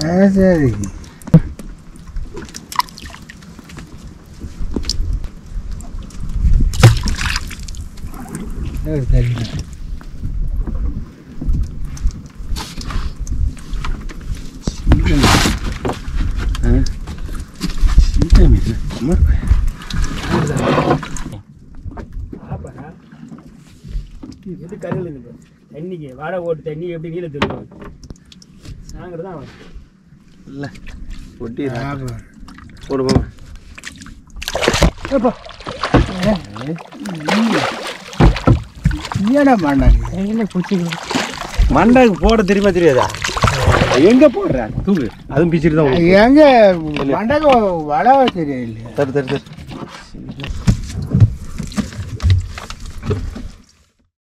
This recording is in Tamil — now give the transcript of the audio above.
சரி தெரியல இது கருவில் இருக்கு தண்ணிக்கு வாடகை ஓட்டு தண்ணி எப்படி நீல தெரியும் நாங்கிறது தான் அவன் இல்லை ஒட்டி ஆமாம். போடு போங்க என்னடா மாண்டாங்க கையில் பிடிச்சிக்கணும் மண்டாக்கு போட தெரியுமா தெரியாதா எங்க போடுற தூக்கு அதுவும் பிச்சுட்டு தான் விழும். எங்க மண்டக வள தெரியல தரு தரு தரு